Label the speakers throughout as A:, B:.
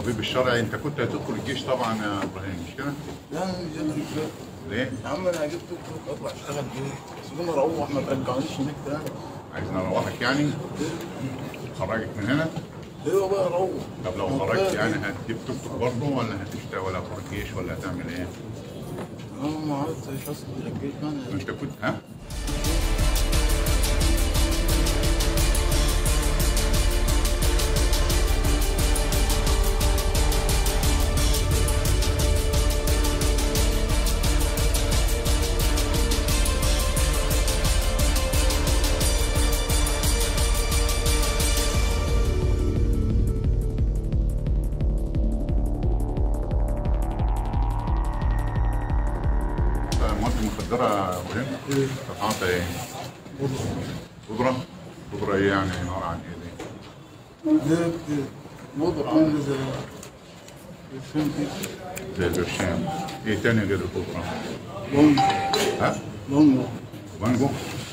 A: الطبيب الشرعي انت كنت هتدخل الجيش طبعا يا ابراهيم مش كده؟
B: لا انا مش قادر كده
A: ليه؟
B: يا عم انا جبت توك توك اطلع اشتغل بيه بس يوم اروح ما ترجعنيش هناك تاني
A: عايز نروحك يعني؟ خرجك من هنا؟
B: ايوه بقى اروح
A: طب لو خرجت يعني هتجيب توك توك برضه ولا هتشتغل ولا هتروح الجيش ولا هتعمل ايه؟
B: انا ما عرفتش اصل الجيش انا
A: انت كنت ها؟ انت مواد مخدرة يا ابراهيم؟ قطعت ايه؟ بودرة؟ بودرة ايه يعني عبارة عن ايه دي؟
B: ده كده وضع عامل زي فهمت
A: زي البرشام ايه تاني غير البودرة؟
B: لونج
A: ها؟
B: لونج
A: مانجو؟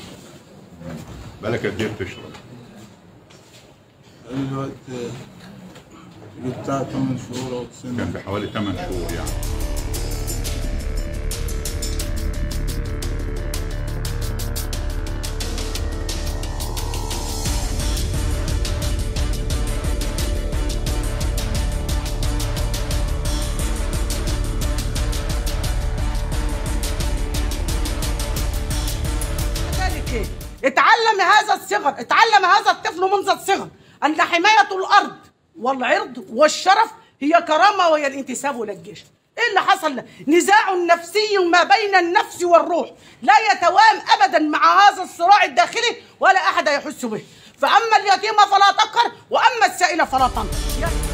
A: بالك قد ايه بتشرب؟
B: الوقت بتاع 8 شهور او
A: كان
B: سنه
A: في حوالي 8 شهور يعني
C: ذلك إيه؟ اتعلم هذا الصغر اتعلم هذا الطفل منذ الصغر ان حمايه الارض والعرض والشرف هي كرامه وهي الانتساب الى الجيش ايه اللي حصل نزاع نفسي ما بين النفس والروح لا يتوام ابدا مع هذا الصراع الداخلي ولا احد يحس به فاما اليتيم فلا تقهر واما السائل فلا تنقر